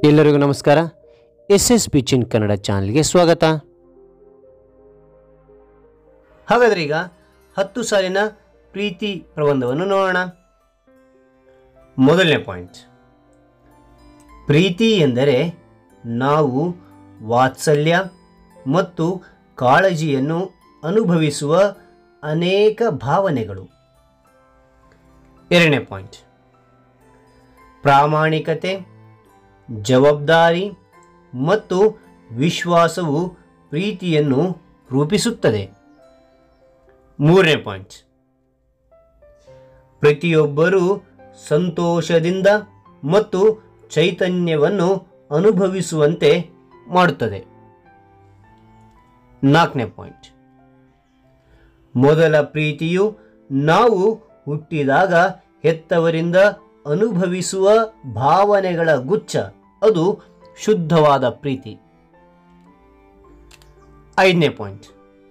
ಎಲ್ಲರಿಗೂ ನಮಸ್ಕಾರ S S ಪಿಚಿನ್ Kannada ಚಾನಲ್ಗೆ ಸ್ವಾಗತ ಹಾಗಾದ್ರೆ ಈಗ ಹತ್ತು ಸಾಲಿನ ಪ್ರೀತಿ ಪ್ರಬಂಧವನ್ನು ನೋಡೋಣ ಮೊದಲನೇ ಪಾಯಿಂಟ್ ಪ್ರೀತಿ ಎಂದರೆ ನಾವು ವಾತ್ಸಲ್ಯ ಮತ್ತು ಕಾಳಜಿಯನ್ನು ಅನುಭವಿಸುವ ಅನೇಕ ಭಾವನೆಗಳು ಎರಡನೇ ಪಾಯಿಂಟ್ ಪ್ರಾಮಾಣಿಕತೆ ಜವಾಬ್ದಾರಿ ಮತ್ತು ವಿಶ್ವಾಸವು ಪ್ರೀತಿಯನ್ನು ರೂಪಿಸುತ್ತದೆ ಮೂರನೇ ಪಾಯಿಂಟ್ ಪ್ರತಿಯೊಬ್ಬರೂ ಸಂತೋಷದಿಂದ ಮತ್ತು ಚೈತನ್ಯವನ್ನು ಅನುಭವಿಸುವಂತೆ ಮಾಡುತ್ತದೆ ನಾಲ್ಕನೇ ಪಾಯಿಂಟ್ ಮೊದಲ ಪ್ರೀತಿಯು ನಾವು ಹುಟ್ಟಿದಾಗ ಹೆತ್ತವರಿಂದ ಅನುಭವಿಸುವ ಭಾವನೆಗಳ ಗುಚ್ಛ ಅದು ಶುದ್ಧವಾದ ಪ್ರೀತಿ ಐದನೇ ಪಾಯಿಂಟ್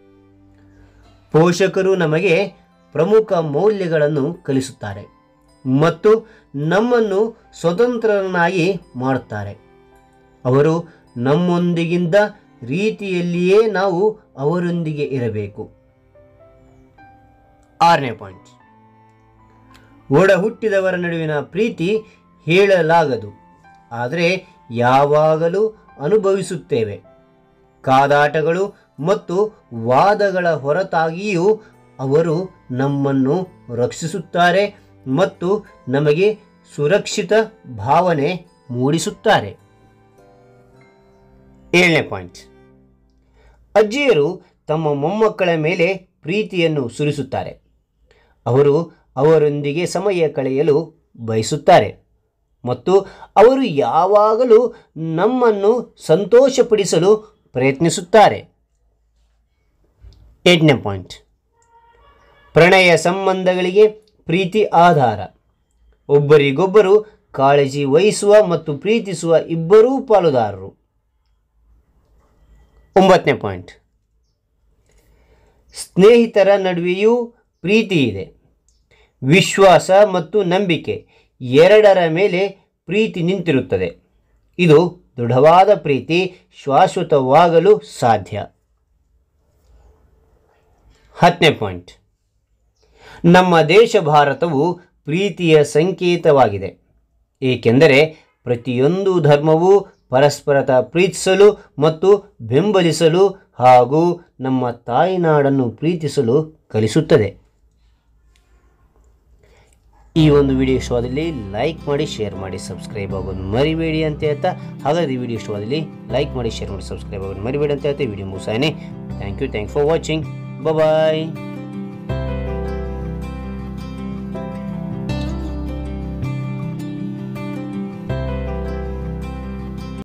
ಪೋಷಕರು ನಮಗೆ ಪ್ರಮುಖ ಮೌಲ್ಯಗಳನ್ನು ಕಲಿಸುತ್ತಾರೆ ಮತ್ತು ನಮ್ಮನ್ನು ಸ್ವತಂತ್ರರನ್ನಾಗಿ ಮಾಡುತ್ತಾರೆ ಅವರು ನಮ್ಮೊಂದಿಗಿಂದ ರೀತಿಯಲ್ಲಿಯೇ ನಾವು ಅವರೊಂದಿಗೆ ಇರಬೇಕು ಆರನೇ ಪಾಯಿಂಟ್ ಒಡ ಹುಟ್ಟಿದವರ ನಡುವಿನ ಪ್ರೀತಿ ಹೇಳಲಾಗದು ಆದರೆ ಯಾವಾಗಲೂ ಅನುಭವಿಸುತ್ತೇವೆ ಕಾದಾಟಗಳು ಮತ್ತು ವಾದಗಳ ಹೊರತಾಗಿಯೂ ಅವರು ನಮ್ಮನ್ನು ರಕ್ಷಿಸುತ್ತಾರೆ ಮತ್ತು ನಮಗೆ ಸುರಕ್ಷಿತ ಭಾವನೆ ಮೂಡಿಸುತ್ತಾರೆ ಏಳನೇ ಪಾಯಿಂಟ್ ಅಜ್ಜಿಯರು ತಮ್ಮ ಮೊಮ್ಮಕ್ಕಳ ಮೇಲೆ ಪ್ರೀತಿಯನ್ನು ಸುರಿಸುತ್ತಾರೆ ಅವರು ಅವರೊಂದಿಗೆ ಸಮಯ ಕಳೆಯಲು ಬಯಸುತ್ತಾರೆ ಮತ್ತು ಅವರು ಯಾವಾಗಲೂ ನಮ್ಮನ್ನು ಸಂತೋಷಪಡಿಸಲು ಪ್ರಯತ್ನಿಸುತ್ತಾರೆ ಎಂಟನೇ ಪಾಯಿಂಟ್ ಪ್ರಣಯ ಸಂಬಂಧಗಳಿಗೆ ಪ್ರೀತಿ ಆಧಾರ ಒಬ್ಬರಿಗೊಬ್ಬರು ಕಾಳಜಿ ವಹಿಸುವ ಮತ್ತು ಪ್ರೀತಿಸುವ ಇಬ್ಬರೂ ಪಾಲುದಾರರು ಒಂಬತ್ತನೇ ಪಾಯಿಂಟ್ ಸ್ನೇಹಿತರ ನಡುವೆಯೂ ಪ್ರೀತಿ ಇದೆ ವಿಶ್ವಾಸ ಮತ್ತು ನಂಬಿಕೆ ಎರಡರ ಮೇಲೆ ಪ್ರೀತಿ ನಿಂತಿರುತ್ತದೆ ಇದು ದೃಢವಾದ ಪ್ರೀತಿ ಶಾಶ್ವತವಾಗಲು ಸಾಧ್ಯ ಹತ್ತನೇ ಪಾಯಿಂಟ್ ನಮ್ಮ ದೇಶ ಭಾರತವು ಪ್ರೀತಿಯ ಸಂಕೇತವಾಗಿದೆ ಏಕೆಂದರೆ ಪ್ರತಿಯೊಂದು ಧರ್ಮವೂ ಪರಸ್ಪರತ ಪ್ರೀತಿಸಲು ಮತ್ತು ಬೆಂಬಲಿಸಲು ಹಾಗೂ ನಮ್ಮ ತಾಯಿನಾಡನ್ನು ಪ್ರೀತಿಸಲು ಕಲಿಸುತ್ತದೆ ಈ ಒಂದು ವಿಡಿಯೋ ಇಷ್ಟವಾದಲ್ಲಿ ಲೈಕ್ ಮಾಡಿ ಶೇರ್ ಮಾಡಿ ಸಬ್ಸ್ಕ್ರೈಬ್ ಆಗೋದು ಮರಿಬೇಡಿ ಅಂತ ಹೇಳ್ತಾ ಹಾಗಾದ್ರೆ ಈ ವಿಡಿಯೋ ಇಷ್ಟವಾದಲ್ಲಿ ಲೈಕ್ ಮಾಡಿ ಶೇರ್ ಮಾಡಿ ಸಬ್ಸ್ಕ್ರೈಬ್ ಆಗೋದು ಮರಿಬೇಡಿ ಅಂತ ಹೇಳ್ತಾ ವಿಡಿಯೋ ಮುಗಿಸಾನೆ thank you thank for watching bye